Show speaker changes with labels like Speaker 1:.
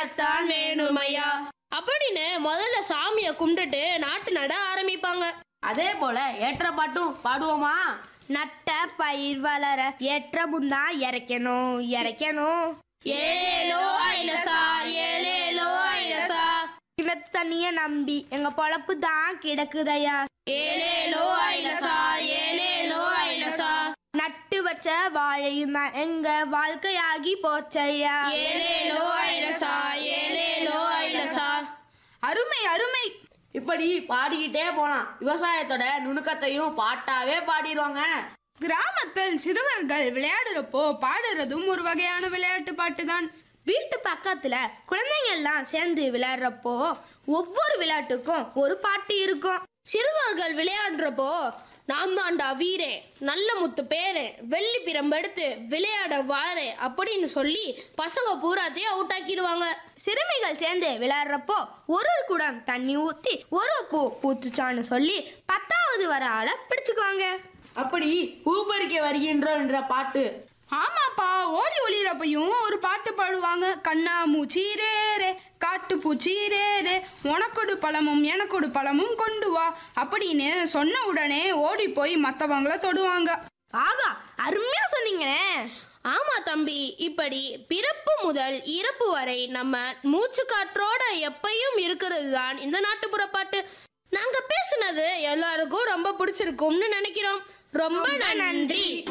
Speaker 1: வாழத்தான் வேணுமையா அப்படின்னு முதல்ல சாமியை கும்பிட்டுட்டு நாட்டு நட ஆரம்பிப்பாங்க
Speaker 2: அதே போல ஏற்ற பாட்டும் பாடுவோமா
Speaker 3: நட்ட பயிர் வளர ஏற்ற முந்தா இறைக்கணும் இறைக்கணும்
Speaker 1: ஏலேலோ ஐலசா ஏலேலோ ஐலசா
Speaker 3: கிணத்து தண்ணிய நம்பி எங்க பொழப்பு தான் கிடக்குதையா
Speaker 1: ஏலேலோ ஐலசா ஏலேலோ ஐலசா
Speaker 3: நட்டு வச்ச வாழையும் தான் எங்க வாழ்க்கையாகி போச்சையா
Speaker 1: ஏலேலோ ஐலசா ஏலேலோ ஐலசா
Speaker 4: அருமை அருமை
Speaker 2: இப்படி பாடிக்கிட்டே போலாம் விவசாயத்தோட நுணுக்கத்தையும் பாட்டாவே பாடிடுவாங்க
Speaker 4: கிராமத்தில் சிறுவர்கள் விளையாடுறப்போ பாடுறதும் ஒரு வகையான விளையாட்டு பாட்டு தான்
Speaker 3: வீட்டு பக்கத்துல குழந்தைங்க எல்லாம் சேர்ந்து விளையாடுறப்போ ஒவ்வொரு விளையாட்டுக்கும் ஒரு பாட்டு இருக்கும்
Speaker 1: சிறுவர்கள் விளையாடுறப்போ நான் தாண்டா வீரே நல்ல முத்து பேரு வெள்ளி பிரம்பெடுத்து விளையாட வாரே அப்படின்னு சொல்லி பசங்க பூராத்தையும் அவுட் ஆக்கிடுவாங்க
Speaker 3: சிறுமிகள் சேர்ந்து விளையாடுறப்போ ஒரு ஒரு குடம் தண்ணி ஊத்தி ஒரு பூ பூத்துச்சான்னு சொல்லி பத்தாவது வர ஆளை பிடிச்சுக்குவாங்க
Speaker 2: அப்படி பூப்பறிக்க வருகின்றோம் என்ற பாட்டு
Speaker 4: ஆமாப்பா ஓடி ஒளிரப்பையும் ஒரு பாட்டு பாடுவாங்க கண்ணா மூச்சீரேரே காட்டு பூச்சீரேரே உனக்கொடு பழமும் எனக்கொடு பழமும் கொண்டு வா அப்படின்னு சொன்ன உடனே ஓடி போய் மற்றவங்கள தொடுவாங்க
Speaker 3: ஆகா அருமையா சொன்னீங்களே
Speaker 1: ஆமா தம்பி இப்படி பிறப்பு முதல் இறப்பு வரை நம்ம மூச்சு காற்றோட எப்பயும் இருக்கிறது தான் இந்த நாட்டுப்புற பாட்டு நாங்க பேசுனது எல்லாருக்கும் ரொம்ப பிடிச்சிருக்கும்னு நினைக்கிறோம் ரொம்ப நன்றி